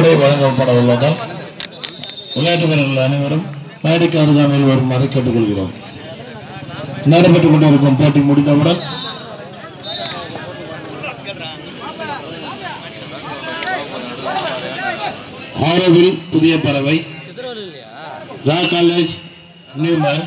உரை வழங்கப்பட உள்ளதால் விளையாட்டு வீரர்கள் அனைவரும் மேடைக்கு அருகாமையில் வருமாறு கேட்டுக்கொள்கிறோம் நடைபெற்றுக் கொண்டிருக்கும் போட்டி முடிந்தவுடன் ஆரோவில் புதிய பறவை ரா college Newman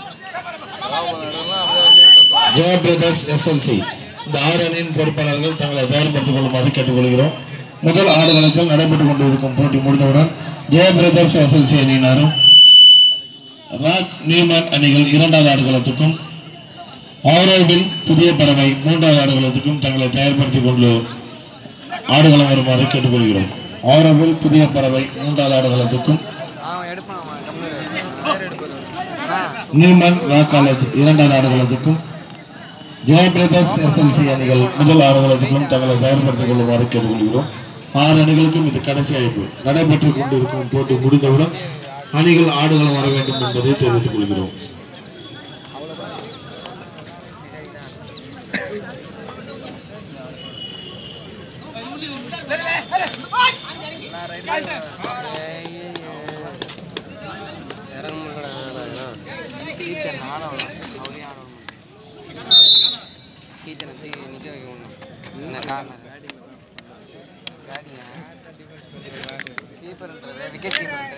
Jaya brothers SLC இந்த ஆறு அணியின் பொறுப்பாளர்கள் தங்களை தயார்படுத்திக் கொள்ளுமாறு கேட்டுக்கொள்கிறோம் முதல் ஆறு களத்தில் நடைபெற்றுக் கொண்டிருக்கும் போட்டி முடிந்தவுடன் ஜெயா பிரதர்ஸ் எஸ்எல்சி அணியினரும் ராக் நியூமன் அணிகள் இரண்டாவது ஆடுகளத்துக்கும் ஆரோவில் புதிய பறவை மூன்றாவது ஆடுகளத்துக்கும் தங்களை தயார்படுத்திக் கொண்டு ஆடுகளம் வருமாறு கேட்டுக்கொள்கிறோம் ஆரோவில் புதிய பறவை மூன்றாவது ஆடுகளத்துக்கும் அவன் எடுப்பான் அவன் கம்மியாக நியூமன் ரா காலேஜ் இரண்டாவது ஆடுகளத்துக்கும் ஜெய பிரதர்ஸ் எஸ்எல்சி அணிகள் முதல் ஆடுகளத்துக்கும் தங்களை தயார்படுத்திக் கொள்ளுமாறு கேட்டுக்கொள்கிறோம் ஆறு அணிகளுக்கும் இது கடைசி அழைப்பு நடைபெற்றுக் கொண்டிருக்கும் போட்டி முடிந்தவுடன் அணிகள் ஆடுகளம் வர வேண்டும் என்பதை தெரிவித்துக் கொள்கிறோம் இறங்க முடியல டீச்சர் நானும் அவளையும் ஆடணும் டீச்சரை தூக்கி நிற்க வைக்க முடியும் இந்த கார்னர் கீப்பர்ன்றது விக்கெட்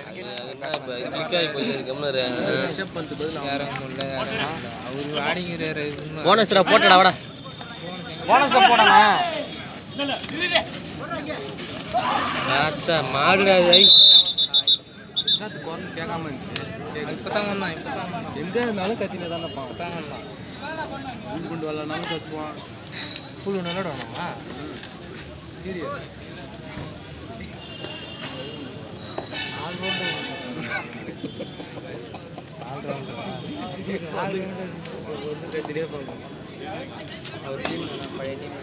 போனஸ்ரா போட்டடா வாடா போனஸை போடணே அத்தா மாடுடா இது ஐ. கேட்காம இருந்துச்சு இப்போதான் வந்தான் இப்போதான் வந்தான் எங்கே இருந்தாலும் கத்தினே தான் இருப்பான் தான் வந்தான் ஊர் கொண்டு வரலனாலும் கத்துவான் புழு விளையாடுவானா சீரியஸ் அவர் டீம் பழைய டீம்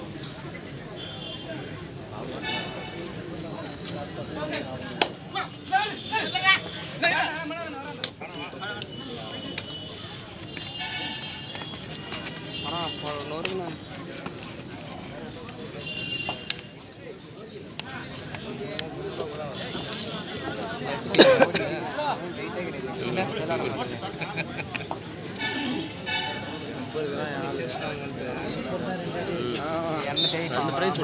ஆனால் நொறுங்க ரெண்டு பிரைஸ்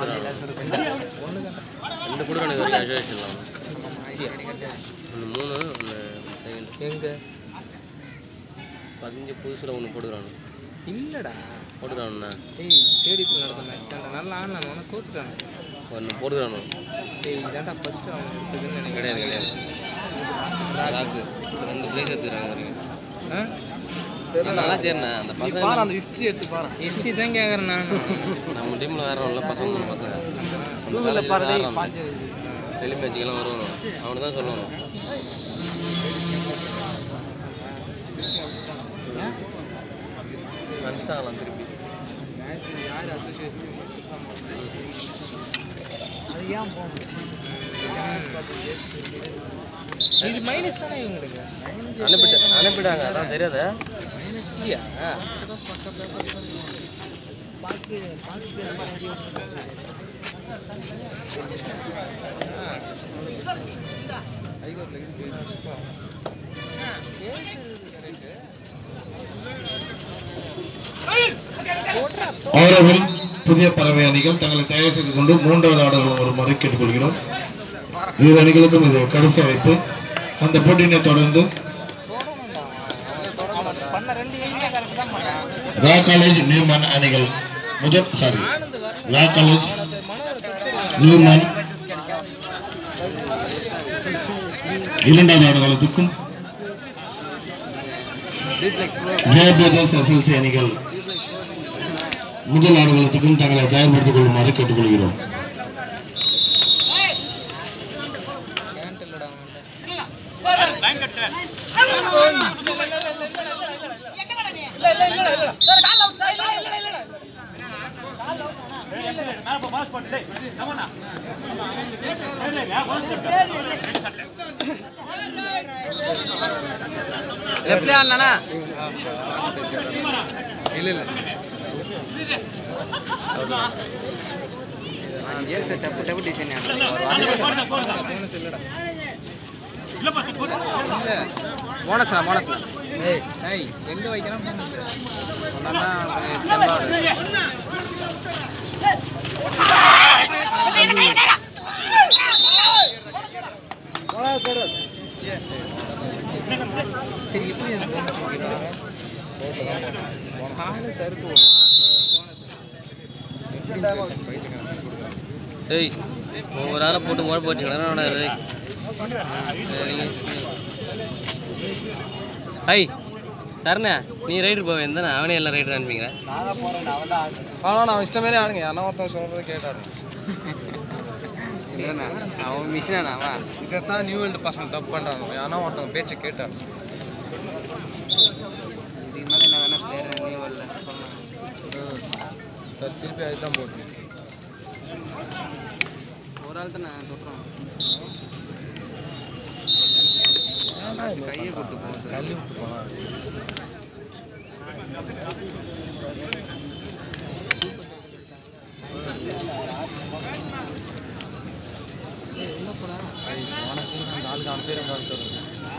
ரெண்டு கொடுக்குறானு ஒரு அசோசியேஷன்லாம் ஒன்று மூணு ஒன்று செகண்ட் எங்க பதினஞ்சு புதுசில் ஒன்று போட்டுக்கிறானு இல்லடா போட்டுக்கிறானுண்ணா ஏய் ஸ்டேடியத்தில் நடந்த மேட்ச் தான்டா நல்லா ஆடினான் அவனை தோத்துட்டாங்க ஒன்று போட்டுக்கிறானு ஏய் இதான்டா ஃபர்ஸ்ட் அவன் எடுத்ததுன்னு நினைக்கிறேன் கிடையாது கிடையாது ராக்கு ரெண்டு பிரைஸ் எடுத்துக்கிறாங்க ஆ? நல்லா தெரிண்ணா அந்த பசங்க அந்த ஹிஸ்ட்ரி எடுத்து பாரு ஹிஸ்ட்ரி தான் கேட்குறேன் நான் நம்ம டீமில் வேற இல்லை பசங்க மூணு பசங்க அந்த கூகுளில் காலேஜ் பாரு ஆடுறான் பார்த்து டெலி மேட்சுக்கெல்லாம் வருவானு அவனு தான் சொல்லணும் அனுப்பிச்சிட்டாங்களாம் திருப்பி யார் அசோசியேஷன் அது ஏன் போகணும் இது மைனஸ் தானே இவங்களுக்கு அனுப்பிட்டு அனுப்பிட்டாங்க அதான் தெரியாதா இல்லையா ஆரோவில் புதிய பறவை அணிகள் தங்களை தயார் செய்து கொண்டு மூன்றாவது ஆடுகளம் வருமாறு கேட்டுக்கொள்கிறோம் இரு அணிகளுக்கும் இது கடைசி அழைப்பு அந்த போட்டியினை தொடர்ந்து பண்ண ரெண்டு எயிமே கரெக்ட் தான் பண்ணான் ரா காலேஜ் நியூமன் அணிகள் முதல் சாரி ரா காலேஜ் நியூமன் இரண்டாவது ஆடுகளத்துக்கும் ஜெய பிரதர்ஸ் எஸ்எல்சி அணிகள் முதல் ஆடுகளத்துக்கும் தங்களை தயார்படுத்திக் கொள்ளுமாறு கேட்டுக்கொள்கிறோம் லெஃப்ட்ல ஆடனா இல்ல இல்ல டப்பு டப்பு டிசைன் போனஸ்ண்ணா போனஸ்ண்ணா ஏய் ஏய் எங்கே வைக்கிறோம் சரி எப்படி அது bonus வைக்கிறாங்க? காலு சறுக்கு விடுறான். ஏய் ஒவ்வொரு ஆளை போட்டு முழப்பு வச்சுக்கலாம் இது ஐய் சரணா நீ ரைடர் போவேன் தானே அவனே எல்லாம் ரைடர் அனுப்பிங்க ஆனால் நான் இஷ்டமேலே ஆடுங்க யாரா ஒருத்தன் சொல்கிறத கேட்டாரு இல்லைண்ணா அவன் மிஷினாண்ணா அவன் இதைத்தான் நியூ வேர்ல்டு பசங்க தப்பு பண்ணுறாங்க யாரா ஒருத்தவங்க பேச்சை கேட்டார் இதுக்கு மேலே என்ன வேணா பேர் நீ வரல சரி, திருப்பி அதுதான் போட்டு ஒரு ஆள் தான் நான் சொல்கிறேன் கையை கொடுத்து போகுது தள்ளி விட்டு போனான் நாலு நாலு பேர் எங்கே தருங்க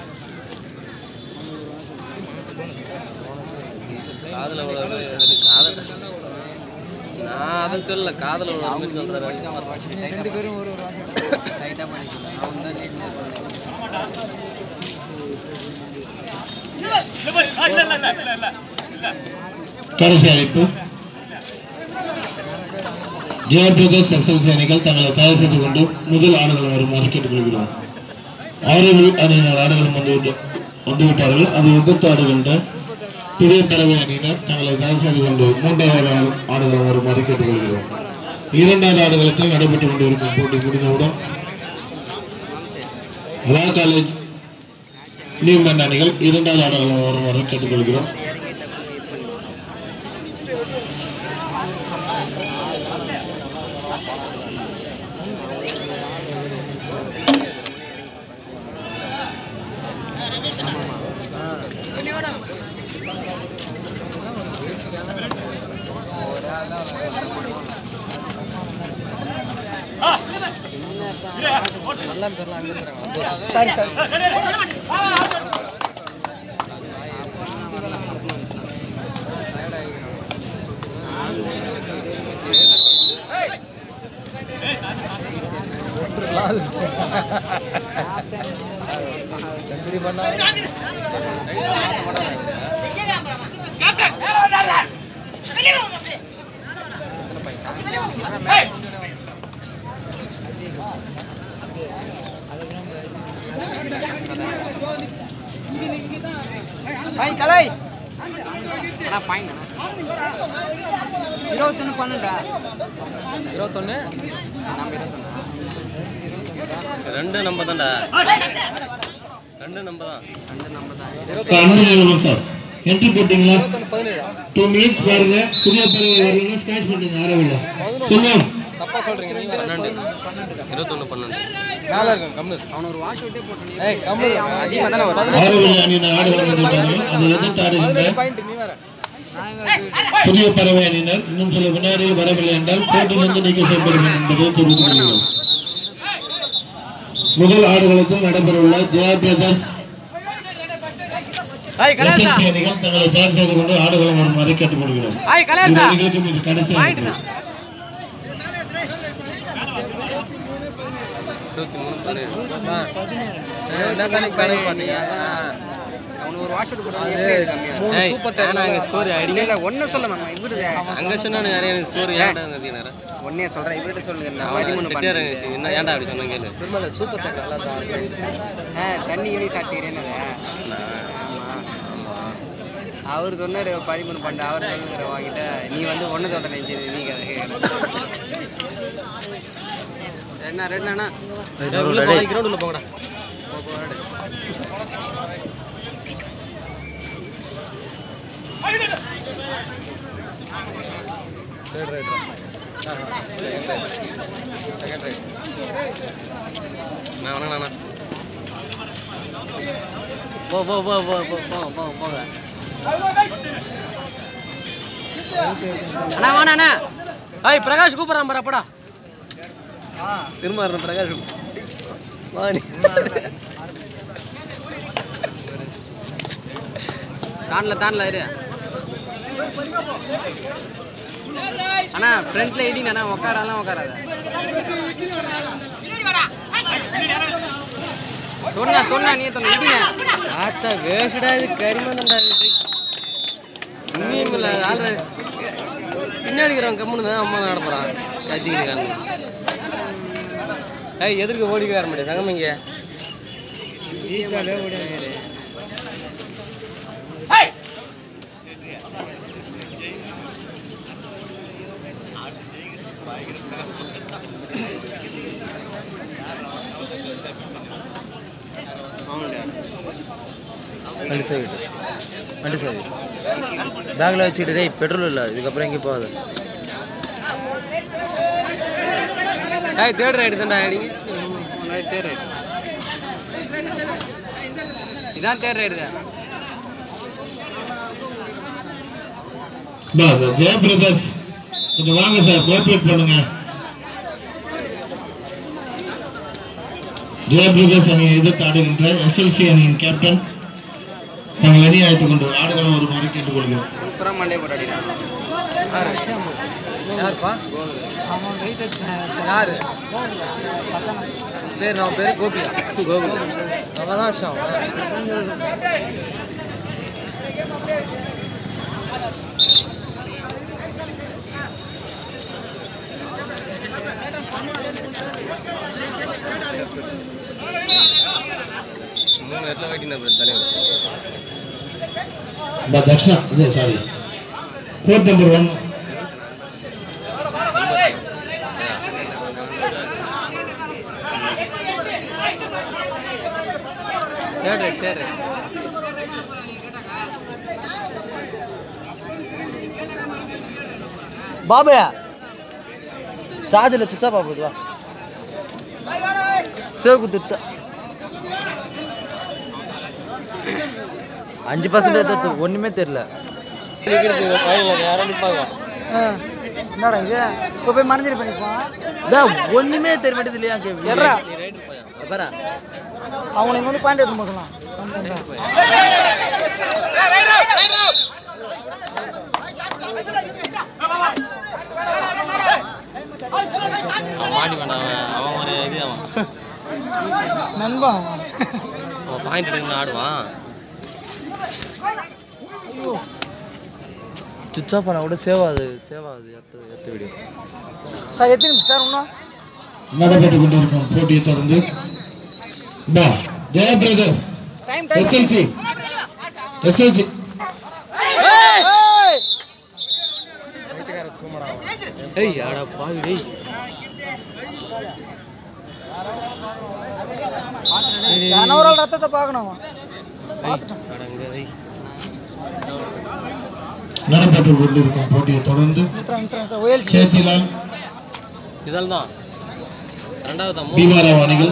காதில் காதல் நான் அதை சொல்லல காதில் விழுற சொல்கிறேன் ரெண்டு பேரும் ஒரு ஒரு டைட்டாக பண்ணிக்கலாம் அவன் தான் லீட்ல கடைசி அழைப்பு ஜெய பிரதர்ஸ் எஸ்எல்சி அணிகள் தங்களை தயார் செய்து கொண்டு முதல் ஆடுகள் வருமாறு கேட்டுக்கொள்கிறோம் ஆறுகள் அணியினர் ஆடுகள் வந்துவிட்டு வந்துவிட்டார்கள் அதை எதிர்த்து ஆடுகின்ற பெரிய பறவை அணியினர் தங்களை தயார் செய்து கொண்டு மூன்றாவது ஆடு- ஆடுகள் வருமாறு கேட்டுக்கொள்கிறோம் இரண்டாவது ஆடுகளத்தில் நடைபெற்றுக் கொண்டிருக்கும் போட்டி முடிந்தவுடன் அதா காலேஜ் நியூமன் அணிகள் இரண்டாவது ஆடுகள் வருமாறு கேட்டுக்கொள்கிறோம் நல்லா பேர்லாம் அங்கே இருக்கிறாங்க சரி சரி சந்திரி பண்ணா ஹாய் கலை இருபத்தொன்று பன்னெண்டா இருபத்தொன்று ரெண்டு நம்ப தான்டா ரெண்டு நம்ப தான் ரெண்டு நம்ப தான் அன்பு நிறுவனம் சார் என்ட்ரி போட்டீங்களா இருபத்தொன்று பதினேழு டூ மினிட்ஸ் பாருங்க புதிய பறவை வரீங்கன்னா ஸ்கேட்ச் பண்ணுங்க ஆரவில்லை சொல்லுவோம் தப்பா சொல்றீங்க நீங்க பன்னெண்டு இருபத்தொன்று பன்னெண்டு மேல இருக்கும் கம்னு அவன் ஒரு வாஷ் விட்டே போட்டு ஏய் கம்னு அதிகமாக தானே வரும் ஆரவில்லை அணியினர் ஆடுகள் வந்துவிட்டார்கள் அதை எதிர்த்து ஆடுகின்ற பாயிண்ட் நீ வேற புதிய பறவை அணியினர் இன்னும் சில வினாடியில் வரவில்லை என்றால் போட்டியிலிருந்து நீக்க செய்யப்படும் என்பதை தெரிவித்துக் கொள்கிறோம் முதல் ஆடுகளத்தில் நடைபெறவுள்ள ஜெயா பிரதர்ஸ் ஹாய் எஸ்எல்சி அணிகள் தங்களை தயார் செய்து கொண்டு ஆடுகளம் வருமாறு கேட்டுக்கொள்கிறோம் ஹாய் இந்த அணிகளுக்கும் இது கடைசி அழைப்பு. இருபத்தி மூணு பதினேழு என்ன தானே கணக்கு பார்த்தீங்க அவனுக்கு ஒரு வாஷ் அவுட் மூணு சூப்பர் டேக் அங்கே ஸ்கோர் அடிக்கல இல்ல ஒன்னும் சொல்ல மேம் இவரு அங்கே சொன்னானு நிறைய ஸ்கோர் ஏன்டா கட்டினாரு ஒன்னே சொல்றேன் இவர்கிட்ட சொல்லுங்க நான் அவன் பதிமூணு செட்டியார் பண்ணேன் என்ன ஏன்டா அப்படி சொன்ன கேளு திருமலை சூப்பர் டேக் நல்லா தான் ஆ, தண்ணி கிணி சாட்டிக்கிறேன்னு ஆமா அவர் சொன்னாரு பதிமூணு பண்ண அவர் சொல்லுங்கிற வாங்கிட்ட நீ வந்து ஒன்று சொல்கிறேன் சரி நீ கதை ரெண்டா ரெண்டாண்ணா கிரவுண்ட் உள்ள போங்கடா தேர்ட் ரைட் செகண்ட் ரைட் நான் வேணா நான் போ போ போ போ போ போ போ போங்க அண்ணா வாண்ணா அண்ணா ஹாய் பிரகாஷ் கூப்பிட்றான் பாரு அப்படா திருமாறன் பிரகாஷ் வா நீ தாண்டல தாண்டல இரு அண்ணா ஃப்ரண்ட்ல இடிங்க அண்ணா உட்காராலாம் உட்காராத தொண்ணா தொண்ணா நீ தொண்ணா இடிங்க ஆத்தா வேஸ்டா இது கரிமந்தண்டா இது உண்மையும் இல்லை ஆள்ற பின்னாடி இருக்கிறவன் கம்முன்னு தான் அம்மா நடப்புறான் கத்திக்கிறாங்க ஏய் எதிர்க்க ஓடிக்க வர மாட்டேன் சங்கமிங்க வீட்டாலே ஓடியாங்க வண்டி சாவி வண்டி சாவி பேக்கில் வச்சுக்கிட்டு டேய் பெட்ரோல் இல்லை இதுக்கப்புறம் எங்கேயும் போகாது ஏய் தேர்ட் ரைடு தான்டா அடிங்க தேர் ரைடு இதான் தேர் ரைடு தான் பா இந்த ஜெய பிரதர்ஸ் கொஞ்சம் வாங்க சார் கோஆப்ரேட் பண்ணுங்க ஜெய பிரதர்ஸ் அணியை எதிர்த்து ஆடுகின்ற எஸ்எல்சி அணியின் கேப்டன் தங்கள் அணியை அழைத்துக் கொண்டு ஆடுகளம் வருமாறு கேட்டுக்கொள்கிறோம் சூப்பராக மண்டே போட்டு அடிக்கிறான் யாருப்பா அவன் வெயிட் யாரு பேர் நான் பேர் கோபியா கோகுல் அவன் தான் அடிச்சான் மூணு இடத்துல வெயிட்டிங் நம்பர் தலைவர் பா தக்ஷணா இது sorry fourth number one there right there right Babu சார்ஜில் சுவிட்ச் ஆஃப் ஆகுது வா சேவ் குத்துட்டு அஞ்சு பர்சன்டேஜ் ஒன்றுமே தெரில யாரும் நிற்பாங்க என்னடா இது இப்போ போய் மறைஞ்சிரு பண்ணிப்போம் இதான் ஒன்றுமே தெரிய மாட்டேது இல்லையா கேள்வி எட்ரா நீ ரைடு போயா உட்காரா அவங்களை இங்கே வந்து பாயிண்ட் எடுத்து போகலாம் அவன் மாடி வேண்டாம் அவன் அவன் ஒரு இது அவன் நண்பா அவன். அவன் பாயிண்ட் ரெண்டு ஆடுவான் சுவிட்ச் ஆஃப் பண்ணால் கூட சேவ் ஆகுது சேவ் ஆகுது எத்த எத்த வீடியோ சார் எத்தனை நிமிஷம் சார் இன்னும் நடைபெற்றுக் கொண்டிருக்கும் போட்டியை தொடர்ந்து பா Jaya brothers time time SLC SLC ஏய் ஆடா பாவி டேய் கணவரால் ரத்தத்தை பார்க்கணும் அவன். ஆடா இங்க டேய் நடைபெற்றுக் கொண்டிருக்கும் போட்டியை தொடர்ந்து நிறுத்துறேன், நிறுத்துறேன், நிறுத்துறேன். OLC. சேத்திலால் இதால் தான் ரெண்டாவது தான் பீமாராவ் அணிகள்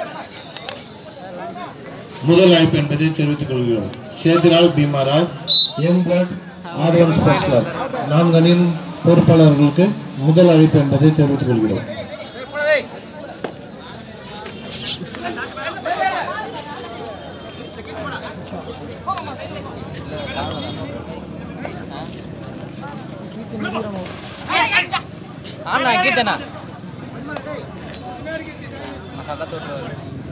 முதல் அழைப்பு என்பதை தெரிவித்துக் கொள்கிறோம் சேத்திலால் பீமாராவ் யங் பிளட் ஆதரன் ஸ்போர்ட்ஸ் கிளப் நான்கு அணியின் பொறுப்பாளர்களுக்கு முதல் அழைப்பு என்பதை தெரிவித்துக் கொள்கிறோம் ஆனா கீர்த்தனா மசாலா தொட்டு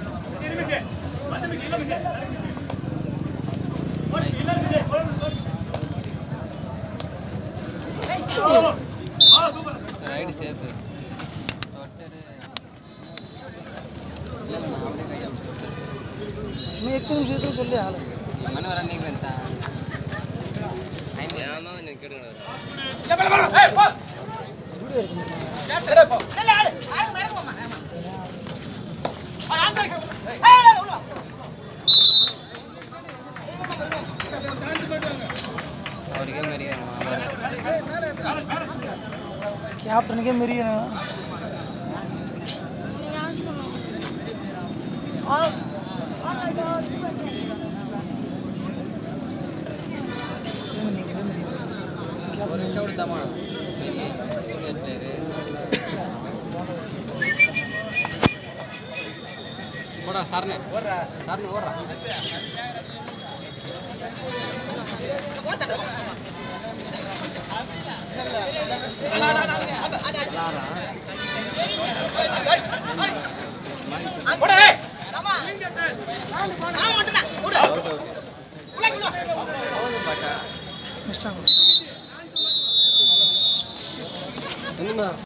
ரைடு சேஃப் தொட்டரு இல்லை இல்லை அவனே கையால் தொட்டரு இன்னும் எத்தனை நிமிஷத்துக்கு சொல்லி ஆளு மன வர அன்னைக்கு வந்துட்டான் ஏன் தான் நீ கேட்டுக்கிறாரு வீடியோ எடுத்து அவருக்கே மாரி கேப்டனுக்கே மெரிய ஒரு நிமிஷம் கொடுத்தாமா சீனியர் பிளேயரு போடா சரணே சரணு ஓடுறா மிஸ்டாங்க என்னண்ணா